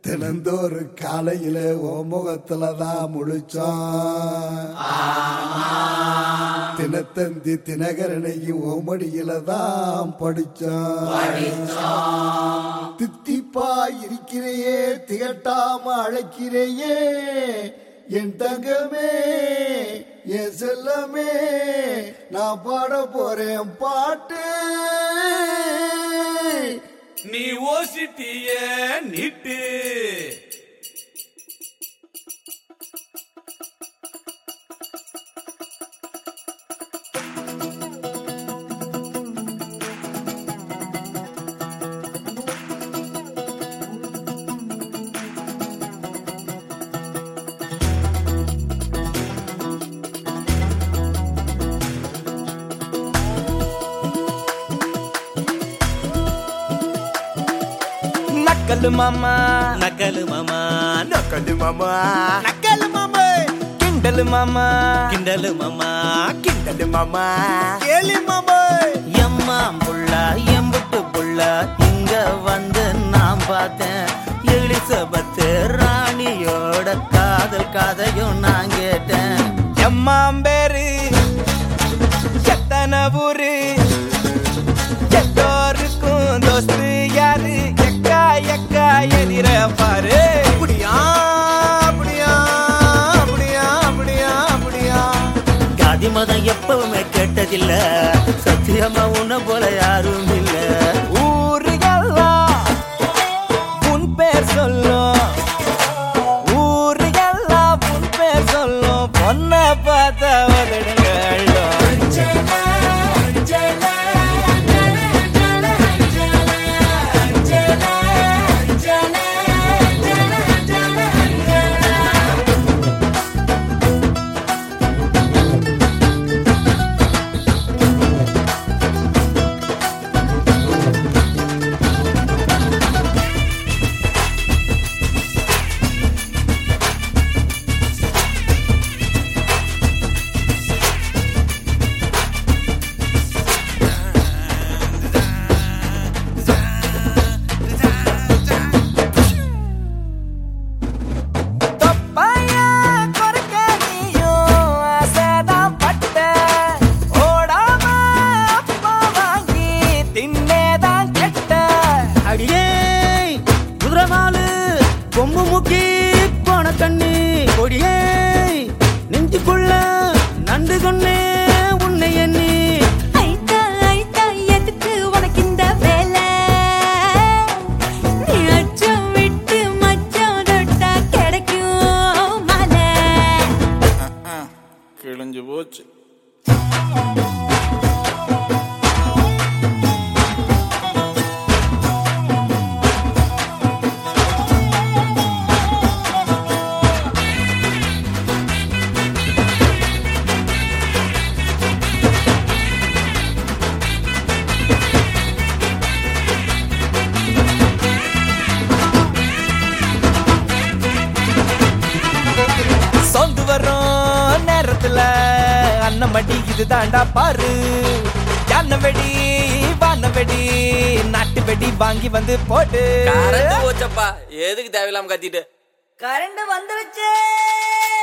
தினந்தோறு காலையில ஓ முகத்துல தான் முழிச்சோம் தினத்தந்தி தினகரனையும் ஓமடியில தான் படிச்சோம் தித்திப்பா இருக்கிறையே திகட்டாம அழைக்கிறையே என் தங்கமே என் செல்லமே நான் பாட போறேன் பாட்டு நீ ஓசிட்டிய நீட்டு நக்கலு மாமா நக்கலு மாமா நக்கலு மாமா நக்கலு மாமா கிண்டலு மாமா கிண்டலு மாமா கிண்டலு மாமா கேலி மாமா எம்மா புள்ள எம்புட்டு புள்ள இங்க வந்து நான் பார்த்தேன் எலிசபத்து ராணியோட காதல் கதையும் நான் கேட்டேன் எம்மாம்பேரு எத்தனை ஊரு எல்லோருக்கும் தோஸ்து யாரு எக்கா எக்கா எதிர பாரு அப்படியா அப்படியா அப்படியா அப்படியா அப்படியா ஜாதி மதம் எப்பவுமே கேட்டதில்ல சத்தியமா உன்ன போல யாரும் இல்ல ஊரு எல்லாம் உன் பேர் சொல்லும் ஊரு எல்லாம் உன் பேர் சொல்லும் பொண்ண பார்த்த உதடுங்கள் தொப்பையா குறைக்க நீயும் ஆசைதான் பட்ட. ஓடாம அப்பா வாங்கி தின்னேதான் கெட்ட. அடியே குதிரவாலு கொம்பு முக்கி போன கண்ணு கொடியே நெஞ்சுக்குள்ள நண்டு கொன்னே உன்னை எண்ணி ஐட்டா ஐட்டா எதுக்கு உனக்கு இந்த வேலை நீ அச்சம் விட்டு மச்சம் தொட்டா கிடைக்கும் மலை கிழிஞ்சு போச்சு சொந்து வரும் நேரத்துல அண்ணன் மடி இது தாண்டா பாரு யானை வெடி வான வெடி நாட்டு வெடி வாங்கி வந்து போட்டு கரண்ட் போச்சப்பா எதுக்கு தேவையில்லாம கத்திட்டு கரண்ட் வந்துருச்சு